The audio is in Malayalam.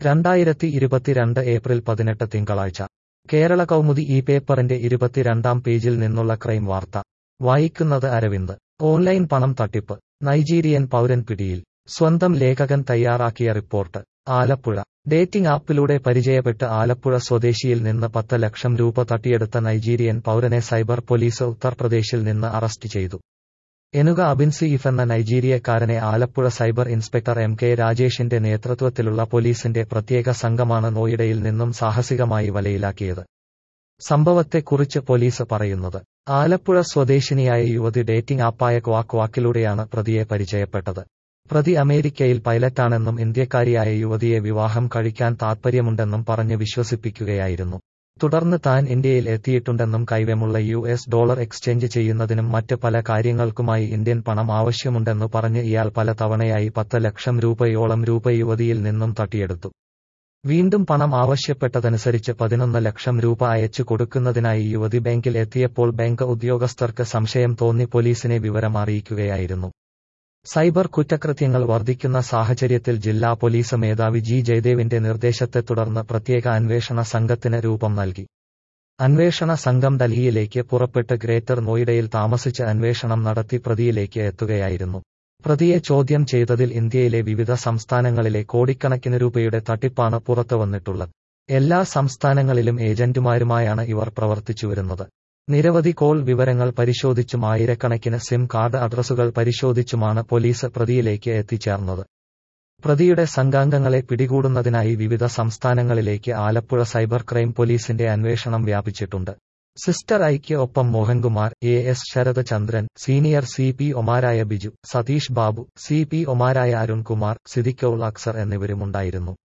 രണ്ടായിരത്തി ഇരുപത്തിരണ്ട് ഏപ്രിൽ പതിനെട്ട് തിങ്കളാഴ്ച കേരള കൗമുദി ഈ പേപ്പറിന്റെ ഇരുപത്തിരണ്ടാം പേജിൽ നിന്നുള്ള ക്രൈം വാർത്ത വായിക്കുന്നത് അരവിന്ദ് ഓൺലൈൻ പണം തട്ടിപ്പ് നൈജീരിയൻ പൗരൻ പിടിയിൽ സ്വന്തം ലേഖകൻ തയ്യാറാക്കിയ റിപ്പോർട്ട് ആലപ്പുഴ ഡേറ്റിംഗ് ആപ്പിലൂടെ പരിചയപ്പെട്ട് ആലപ്പുഴ സ്വദേശിയിൽ നിന്ന് പത്ത് ലക്ഷം രൂപ തട്ടിയെടുത്ത നൈജീരിയൻ പൗരനെ സൈബർ പോലീസ് ഉത്തർപ്രദേശിൽ നിന്ന് അറസ്റ്റ് ചെയ്തു എനുക അബിൻസിയിഫ് എന്ന നൈജീരിയക്കാരനെ Alappuzha cyber inspector M K രാജേഷിന്റെ നേതൃത്വത്തിലുള്ള പോലീസിന്റെ പ്രത്യേക സംഘമാണ് നോയിഡയിൽ നിന്നും സാഹസികമായി വലയിലാക്കിയത് സംഭവത്തെക്കുറിച്ച് പോലീസ് പറയുന്നത് ആലപ്പുഴ സ്വദേശിനിയായ യുവതി ഡേറ്റിംഗ് ആപ്പായ ക്വാക്ക് വാക്കിലൂടെയാണ് പ്രതിയെ പരിചയപ്പെട്ടത് പ്രതി അമേരിക്കയിൽ പൈലറ്റാണെന്നും ഇന്ത്യക്കാരിയായ യുവതിയെ വിവാഹം കഴിക്കാൻ താൽപ്പര്യമുണ്ടെന്നും പറഞ്ഞ് വിശ്വസിപ്പിക്കുകയായിരുന്നു തുടർന്ന് താൻ ഇന്ത്യയിൽ എത്തിയിട്ടുണ്ടെന്നും കൈവമുള്ള യു എസ് ഡോളർ എക്സ്ചേഞ്ച് ചെയ്യുന്നതിനും മറ്റ് പല കാര്യങ്ങൾക്കുമായി ഇന്ത്യൻ പണം ആവശ്യമുണ്ടെന്നു പറഞ്ഞ് ഇയാൾ പല തവണയായി പത്ത് ലക്ഷം രൂപയോളം രൂപ യുവതിയിൽ നിന്നും തട്ടിയെടുത്തു വീണ്ടും പണം ആവശ്യപ്പെട്ടതനുസരിച്ച് പതിനൊന്ന് ലക്ഷം രൂപ അയച്ചു കൊടുക്കുന്നതിനായി യുവതി ബാങ്കിൽ എത്തിയപ്പോൾ ബാങ്ക് ഉദ്യോഗസ്ഥർക്ക് സംശയം തോന്നി പോലീസിനെ വിവരം അറിയിക്കുകയായിരുന്നു സൈബർ കുറ്റകൃത്യങ്ങൾ വർദ്ധിക്കുന്ന സാഹചര്യത്തിൽ ജില്ലാ പോലീസ് മേധാവി ജി ജയദേവിന്റെ നിർദ്ദേശത്തെ തുടർന്ന് പ്രത്യേക അന്വേഷണ സംഘത്തിന് രൂപം നൽകി അന്വേഷണ സംഘം ഡൽഹിയിലേക്ക് പുറപ്പെട്ട് ഗ്രേറ്റർ നോയിഡയിൽ താമസിച്ച് അന്വേഷണം നടത്തി പ്രതിയിലേക്ക് എത്തുകയായിരുന്നു പ്രതിയെ ചോദ്യം ചെയ്തതിൽ ഇന്ത്യയിലെ വിവിധ സംസ്ഥാനങ്ങളിലെ കോടിക്കണക്കിന് രൂപയുടെ തട്ടിപ്പാണ് പുറത്തുവന്നിട്ടുള്ളത് എല്ലാ സംസ്ഥാനങ്ങളിലും ഏജന്റുമാരുമായാണ് ഇവർ പ്രവർത്തിച്ചുവരുന്നത് നിരവധി കോൾ വിവരങ്ങൾ പരിശോധിച്ചും ആയിരക്കണക്കിന് സിം കാർഡ് അഡ്രസ്സുകൾ പരിശോധിച്ചുമാണ് പോലീസ് പ്രതിയിലേക്ക് എത്തിച്ചേർന്നത് പ്രതിയുടെ സംഘാംഗങ്ങളെ പിടികൂടുന്നതിനായി വിവിധ സംസ്ഥാനങ്ങളിലേക്ക് ആലപ്പുഴ സൈബർ ക്രൈം പോലീസിന്റെ അന്വേഷണം വ്യാപിച്ചിട്ടുണ്ട് സിസ്റ്റർ ഐക്ക് ഒപ്പം Mohankumar A S Sarath Chandran senior C P ഒമാരായ ബിജു സതീഷ് ബാബു സി പി ഒമാരായ അരുൺകുമാർ സിദിക്കൌൾ അക്സർ എന്നിവരുമുണ്ടായിരുന്നു